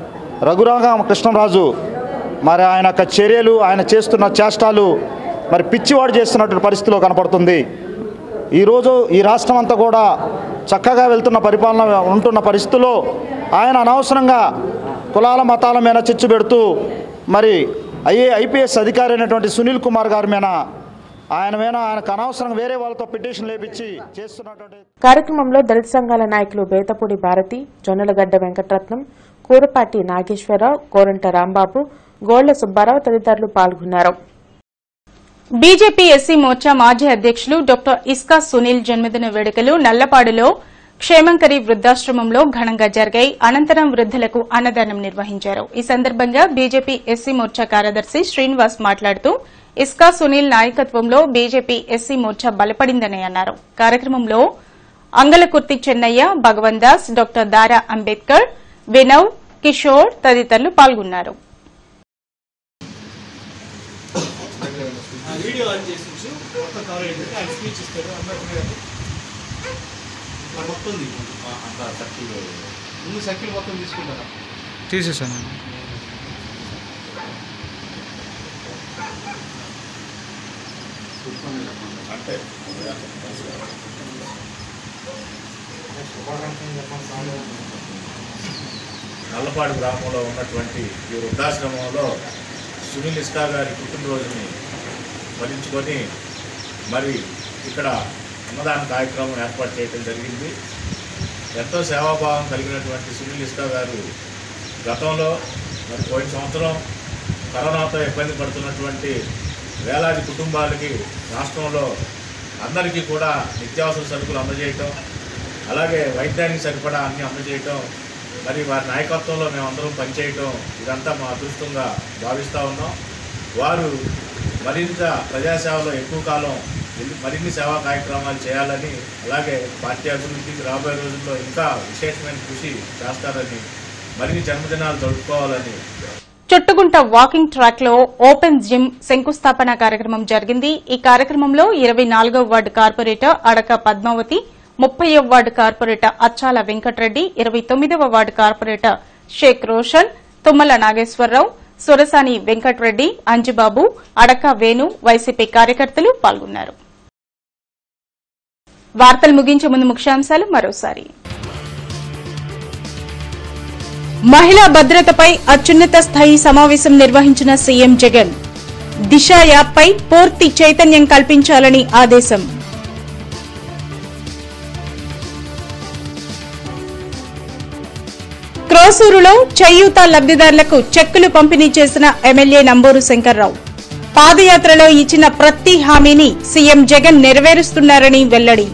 P: రఘురామ కృష్ణరాజు మరి ఆయన యొక్క చర్యలు ఆయన చేస్తున్న చేష్టాలు మరి పిచ్చివాడు చేస్తున్నటువంటి పరిస్థితిలో కనపడుతుంది ఈరోజు ఈ రాష్ట్రం అంతా కూడా చక్కగా వెళ్తున్న పరిపాలన ఉంటున్న పరిస్థితుల్లో ఆయన అనవసరంగా కులాల మతాల మీద చిచ్చు పెడుతూ మరి ఐఏ ఐపీఎస్ అధికారి అయినటువంటి సునీల్ కుమార్ గారి మీద ఆయన మీద ఆయనకు అనవసరంగా వేరే వాళ్ళతో పిటిషన్ లేపించి చేస్తున్నటువంటి
D: కార్యక్రమంలో దళిత సంఘాల నాయకులు బేతపూడి భారతి జొన్నలగడ్డ వెంకటరత్నం కూరపాటి నాగేశ్వరరావు కోరంట రాంబాబు గోళ్ల సుబ్బారావు తదితరులు పాల్గొన్నారు
A: బీజేపీ ఎస్సీ మోర్చా మాజీ అధ్యక్షులు డాక్టర్ ఇస్కా సునీల్ జన్మదిన వేడుకలు నల్లపాడులో క్షేమంకరి వృద్ధాశ్రమంలో ఘనంగా జరిగాయి అనంతరం వృద్ధులకు అన్నదానం నిర్వహించారు ఈ సందర్భంగా బీజేపీ ఎస్సీ మోర్చా కార్యదర్శి శ్రీనివాస్ మాట్లాడుతూ ఇస్కా సునీల్ నాయకత్వంలో బీజేపీ ఎస్సీ మోర్చా బలపడిందని అన్నారు కార్యక్రమంలో అంగలకుర్తి చెన్నయ్య భగవన్ దాస్ డాక్టర్ దారా అంబేద్కర్ వినవ్ కిషోర్ తదితరులు పాల్గొన్నారు
Q: వీడియో ఆన్ చేసి ఉంచు మొత్తం కవర్ అయింది ఆయన స్పీచ్ ఇస్తారు అంబేద్కర్ గారు ఆ మొత్తం తీయండి. ఆ, అంతా సర్కిల్ ముందు సర్కిల్ మొత్తం తీసుకుంటారా
R: తీసేసాను
F: అంటే నల్లపాడు గ్రామంలో ఉన్నటువంటి ఈ వృద్ధాశ్రమంలో సునీల్ ఇస్కా గారి పుట్టినరోజుని స్మరించుకొని మరి ఇక్కడ అన్నదాన కార్యక్రమం ఏర్పాటు చేయడం జరిగింది ఎంతో సేవాభావం కలిగినటువంటి సునీల్ ఇస్కా గారు గతంలో మరి పోయిన సంవత్సరం కరోనాతో ఇబ్బంది పడుతున్నటువంటి వేలాది కుటుంబాలకి రాష్ట్రంలో అందరికీ కూడా నిత్యావసర సరుకులు అందజేయటం అలాగే వైద్యానికి సరిపడా అన్ని అందజేయటం మరి వారి నాయకత్వంలో మేమందరం పనిచేయటం ఇదంతా మా అదృష్టంగా భావిస్తూ ఉన్నాం వారు మరింత ప్రజాసేవలో ఎక్కువ కాలం ఎన్ని- మరిన్ని సేవా కార్యక్రమాలు చేయాలని అలాగే పార్టీ అభివృద్ధికి రాబోయే రోజుల్లో ఇంకా విశేషమైన కృషి చేస్తారని మరిన్ని జన్మదినాలు జరుపుకోవాలని
A: చుట్టుగుంట వాకింగ్ ట్రాక్ లో ఓపెన్ జిమ్ శంకుస్థాపన కార్యక్రమం జరిగింది ఈ కార్యక్రమంలో ఇరవై నాలుగవ వార్డు కార్పొరేటర్ అడక పద్మావతి ముప్పైవ వార్డు కార్పొరేటర్ అచ్చాల వెంకటరెడ్డి ఇరవై తొమ్మిదవ ward corporator Sheikh Roshan Tummala Nageswararao Surasani Venkatareddy Anjibabu Adaka Venu YCP కార్యకర్తలు పాల్గొన్నారు వార్తలు ముగించే ముందు ముఖ్యాంశాలు మరోసారి మహిళా భద్రతపై అత్యున్నత స్థాయి సమావేశం నిర్వహించిన సీఎం జగన్ దిశ యాప్పై పూర్తి చైతన్యం కల్పించాలని ఆదేశం క్రో హోసూరులో చేయూత లబ్దిదారులకు చెక్కులు పంపిణీ చేసిన ఎమ్మెల్యే నంబూరు శంకర్రావు పాదయాత్రలో ఇచ్చిన ప్రతి హామీని సీఎం జగన్ నెరవేరుస్తున్నారని వెల్లడి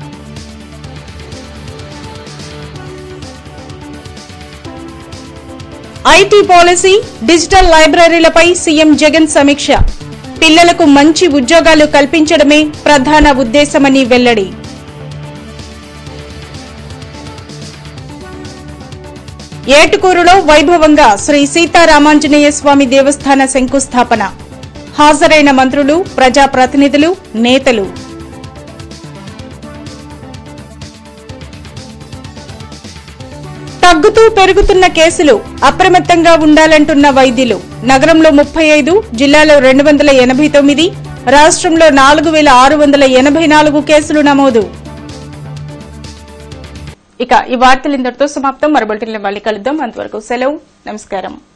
A: ఐటీ పాలసీ డిజిటల్ లైబ్రరీలపై సీఎం జగన్ సమీక్ష పిల్లలకు మంచి ఉద్యోగాలు కల్పించడమే ప్రధాన ఉద్దేశమని వెల్లడి ఏటుకూరులో వైభవంగా శ్రీ సీతారామాంజనేయ స్వామి దేవస్థాన శంకుస్థాపన హాజరైన మంత్రులు ప్రజాప్రతినిధులు నేతలు తగ్గుతూ పెరుగుతున్న కేసులు అప్రమత్తంగా ఉండాలంటున్న వైద్యులు నగరంలో ముప్పై ఐదు జిల్లాలో రెండు వందల ఎనభై తొమ్మిది రాష్ట్రంలో నాలుగు వేల ఆరు వందల ఎనభై నాలుగు కేసులు నమోదు ఇక ఈ వార్తలు ఇంతటితో సమాప్తం మరొకటి మళ్ళీ కలుద్దాం అంతవరకు సెలవు నమస్కారం